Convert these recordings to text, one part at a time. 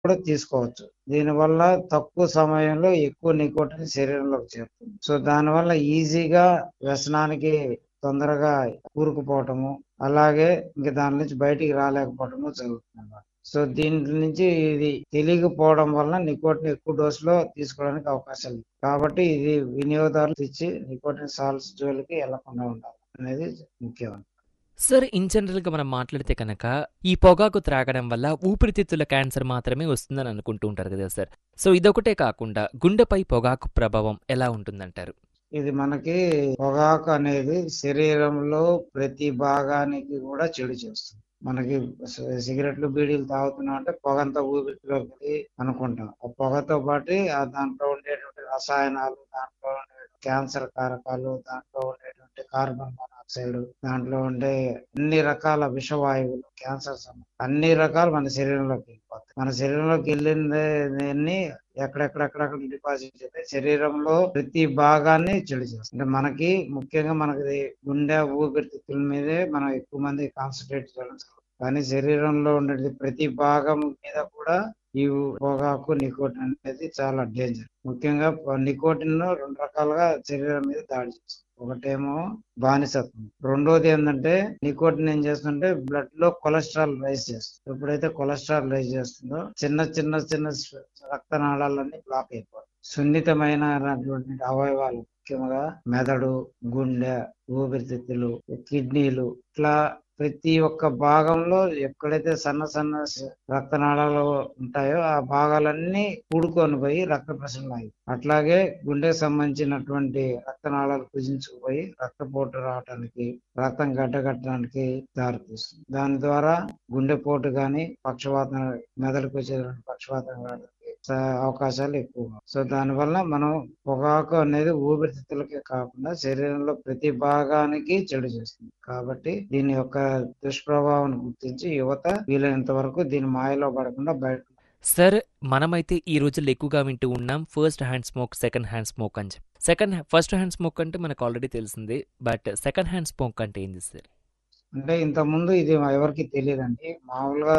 కూడా తీసుకోవచ్చు దీనివల్ల తక్కువ సమయంలో ఎక్కువ నికోటిన్ శరీరంలోకి చేరుతుంది సో దానివల్ల ఈజీగా వ్యసనానికి తొందరగా కూరుకుపోవటము అలాగే ఇంకా దాని నుంచి బయటికి రాలేకపోవటము జరుగుతుంది అన్నమాట సో దీని నుంచి ఇది తెలియకపోవడం వలన నికోటిన్ ఎక్కువ డోసులో తీసుకోవడానికి అవకాశం ఉంది కాబట్టి ఇది వినియోగదారులు ఇచ్చి నికోటిన్ సాల్స్ జోలికి వెళ్లకుండా ఉండాలి అనేది ముఖ్యం సార్ ఇన్ జనరల్గా మనం మాట్లాడితే కనుక ఈ పొగాకు త్రాగడం వల్ల ఊపిరితిత్తుల క్యాన్సర్ మాత్రమే వస్తుందని అనుకుంటూ ఉంటారు కదా సార్ సో ఇదొకటే కాకుండా గుండెపై పొగాకు ప్రభావం ఎలా ఉంటుందంటారు ఇది మనకి పొగాకు అనేది శరీరంలో ప్రతి భాగానికి కూడా చెడు చేస్తుంది మనకి సి- సిగరెట్లు బీడీలు తాగుతున్నాం అంటే పొగంతా ఊపిరిలోకి అనుకుంటాం ఆ పొగతో పాటు ఆ దాంట్లో ఉండేటువంటి రసాయనాలు దాంట్లో ఉండే క్యాన్సర్ కారకాలు దాంట్లో ఉండేటువంటి కార్బన్ మోనాక్సైడ్ దాంట్లో ఉండే అన్ని రకాల విషవాయువులు క్యాన్సర్ సంబంధం అన్ని రకాలు మన శరీరంలోకి వెళ్ళిపోతాయి మన శరీరంలోకి వెళ్ళింది ఎక్కడెక్కడెక్కడెక్కడ డిపాజిట్ అయితే శరీరంలో ప్రతి భాగాన్ని చెడు చేస్తుంది అంటే మనకి ముఖ్యంగా మనకి గుండె ఊపిరితిత్తుల మీదే మనం ఎక్కువ మంది కాన్సన్ట్రేట్ చేయడం జరుగుతుంది కానీ శరీరంలో ఉండే ప్రతి భాగం మీద కూడా ఈ పొగాకు నికోటిన్ అనేది చాలా డేంజర్ ముఖ్యంగా నికోటిన్ రెండు రకాలుగా శరీరం మీద దాడి చేస్తుంది ఒకటేమో బానిసత్వం రెండోది ఏంటంటే నికోటిన్ ఏం చేస్తుందంటే బ్లడ్ లో కొలెస్ట్రాల్ రైజ్ చేస్తుంది ఎప్పుడైతే కొలెస్ట్రాల్ రైజ్ చేస్తుందో చిన్న చిన్న చిన్న రక్తనాళాలన్నీ బ్లాక్ అయిపోతాయి సున్నితమైనటువంటి అవయవాలు ముఖ్యంగా మెదడు గుండె ఊపిరితిత్తులు కిడ్నీలు ఇట్లా ప్రతి ఒక్క భాగంలో ఎక్కడైతే సన్న సన్న స- రక్తనాళాలు ఉంటాయో ఆ భాగాలన్నీ కూడుకొని పోయి రక్త ప్రసరణ అయ్యి అట్లాగే గుండెకు సంబంధించినటువంటి రక్తనాళాలు కుజించుకుపోయి రక్తపోటు రావడానికి రక్తం గడ్డగట్టడానికి దారితీస్తుంది దాని ద్వారా గుండెపోటు గాని పక్షవాతం మెదడుకు వచ్చేటువంటి పక్షవాతం రావడానికి స- అవకాశాలు ఎక్కువ సో దానివల్ల మనం పొగాకు అనేది ఊపిరితిత్తులకే కాకుండా శరీరంలో ప్రతి భాగానికి చెడు చేస్తుంది కాబట్టి దీని యొక్క దుష్ప్రభావాన్ని గుర్తించి యువత వీలైనంత వరకు దీని మాయలో పడకుండా బయట సార్ మనమైతే ఈ రోజుల్లో ఎక్కువగా వింటూ ఉన్నాం first hand smoke second hand smoke అని చెప్పి సెకండ్ ఫస్ట్ హ్యాండ్ స్మోక్ అంటే మనకు ఆల్రెడీ తెలిసింది బట్ సెకండ్ హ్యాండ్ స్మోక్ అంటే ఏంది సార్ అంటే ఇంత ముందు ఇది ఎవరికి తెలియదండి మామూలుగా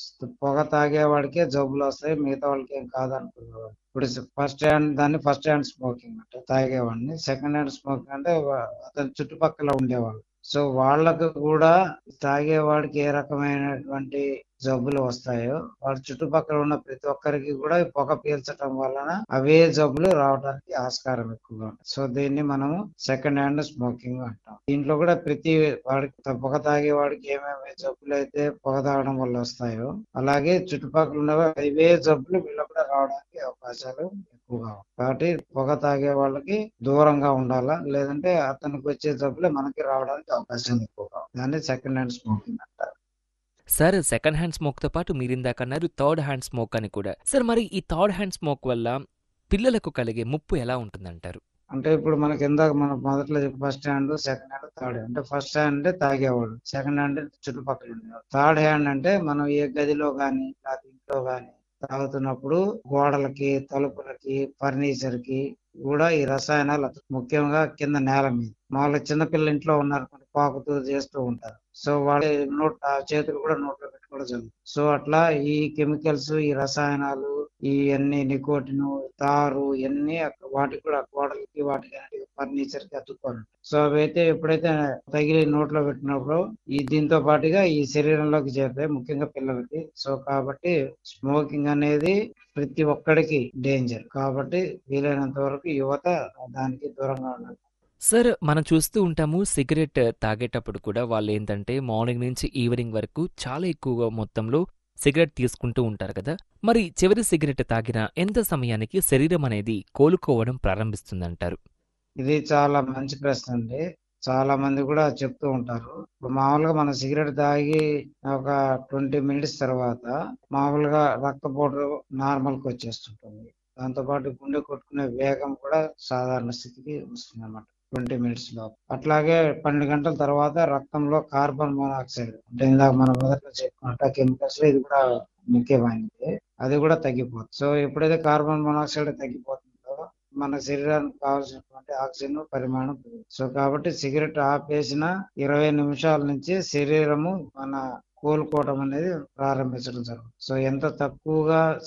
పొగ తాగేవాడికే జబ్బులు వస్తాయి మిగతా వాళ్ళకి ఏం కాదనుకునేవాడు ఇప్పుడు ఫస్ట్ హ్యాండ్ దాన్ని ఫస్ట్ హ్యాండ్ స్మోకింగ్ అంటే తాగేవాడిని సెకండ్ హ్యాండ్ స్మోకింగ్ అంటే వా- అతని చుట్టుపక్కల ఉండేవాళ్ళు సో వాళ్ళకు కూడా తాగేవాడికి ఏ రకమైనటువంటి జబ్బులు వస్తాయో వాళ్ళ చుట్టుపక్కల ఉన్న ప్రతి ఒక్కరికి కూడా ఈ పొగ పీల్చడం వలన అవే జబ్బులు రావడానికి ఆస్కారం ఎక్కువగా ఉంటుంది సో దీన్ని మనము సెకండ్ హ్యాండ్ స్మోకింగ్ అంటాం దీంట్లో కూడా ప్రతి వాడికి పొగ తాగే వాడికి ఏమేమి జబ్బులు అయితే పొగ తాగడం వల్ల వస్తాయో అలాగే చుట్టుపక్కల ఉన్న అవే జబ్బులు వీళ్ళకు కూడా రావడానికి అవకాశాలు ఎక్కువగా ఉంటాయి కాబట్టి పొగ తాగే వాళ్ళకి దూరంగా ఉండాలా లేదంటే అతనికి వచ్చే జబ్బులు మనకి రావడానికి అవకాశం ఎక్కువగా ఉంది. దాన్ని సెకండ్ హ్యాండ్ స్మోకింగ్ అంటారు సార్ సెకండ్ హ్యాండ్ స్మోక్తో పాటు మీరు ఇందాక అన్నారు థర్డ్ హ్యాండ్ స్మోక్ అని కూడా సార్ మరి ఈ థర్డ్ హ్యాండ్ స్మోక్ వల్ల పిల్లలకు కలిగే ముప్పు ఎలా ఉంటుందంటారు అంటే ఇప్పుడు మనకి ఇందాక మన మొదట్లో first hand second hand third hand అంటే ఫస్ట్ హ్యాండ్ అంటే తాగేవాడు సెకండ్ హ్యాండ్ అంటే చుట్టుపక్కల ఉండేవాడు థర్డ్ హ్యాండ్ అంటే మనం ఏ గదిలో గాని లేకపోతే ఇంట్లో గాని తాగుతున్నప్పుడు గోడలకి తలుపులకి ఫర్నిచర్ కి కూడా ఈ రసాయనాలు అతుకు- ముఖ్యంగా కింద నేల మీద మామూలుగా చిన్నపిల్లలు ఇంట్లో ఉన్నారు పాకుతూ చేస్తూ ఉంటారు సో వాళ్ళ నోట్ ఆ చేతులు కూడా నోట్లో పెట్టుకోవడం జరుగుతుంది సో అట్లా ఈ కెమికల్స్ ఈ రసాయనాలు ఈ అన్ని నికోటిన్ తారు ఇవన్నీ అక్క- వాటికి కూడా గోడలకి వాటికి ఫర్నిచర్ కి అతుక్కొని ఉంటాయి. సో అవైతే ఎప్పుడైతే తగిలి నోట్లో పెట్టినప్పుడు ఈ దీంతో పాటుగా ఈ శరీరంలోకి చేరుతాయి ముఖ్యంగా పిల్లలకి సో కాబట్టి స్మోకింగ్ అనేది ప్రతి ఒక్కడికి డేంజర్ కాబట్టి వీలైనంత వరకు యువత దానికి దూరంగా ఉండాలి సార్ మనం చూస్తూ ఉంటాము సిగరెట్ తాగేటప్పుడు కూడా వాళ్ళు ఏంటంటే మార్నింగ్ నుంచి ఈవినింగ్ వరకు చాలా ఎక్కువగా మొత్తంలో సిగరెట్ తీసుకుంటూ ఉంటారు కదా మరి చివరి సిగరెట్ తాగిన ఎంత సమయానికి శరీరం అనేది కోలుకోవడం ప్రారంభిస్తుందంటారు ఇది చాలా మంచి ప్రశ్న అండి చాలా మంది కూడా చెప్తూ ఉంటారు ఇప్పుడు మామూలుగా మన సిగరెట్ తాగి ఒక ట్వంటీ మినిట్స్ తర్వాత మామూలుగా రక్తపోటు నార్మల్ కి వచ్చేస్తుంటుంది దాంతోపాటు గుండె కొట్టుకునే వేగం కూడా సాధారణ స్థితికి వస్తుంది అన్నమాట ట్వంటీ మినిట్స్ లో అట్లాగే పన్నెండు గంటల తర్వాత రక్తంలో కార్బన్ మోనాక్సైడ్ అంటే ఇందాక మనం మొదట్లో చెప్పుకున్నట్టు కెమికల్స్ లో ఇది కూడా ముఖ్యమైనది అది కూడా తగ్గిపోతుంది సో ఎప్పుడైతే కార్బన్ మోనాక్సైడ్ తగ్గిపోతుందో మన శరీరానికి కావాల్సినటువంటి ఆక్సిజన్ పరిమాణం పెరుగుతుంది. సో కాబట్టి సిగరెట్ ఆపేసిన ఇరవై నిమిషాల నుంచి శరీరము మన కోలుకోవడం అనేది ప్రారంభించడం జరుగుతుంది సో ఎంత తక్కువగా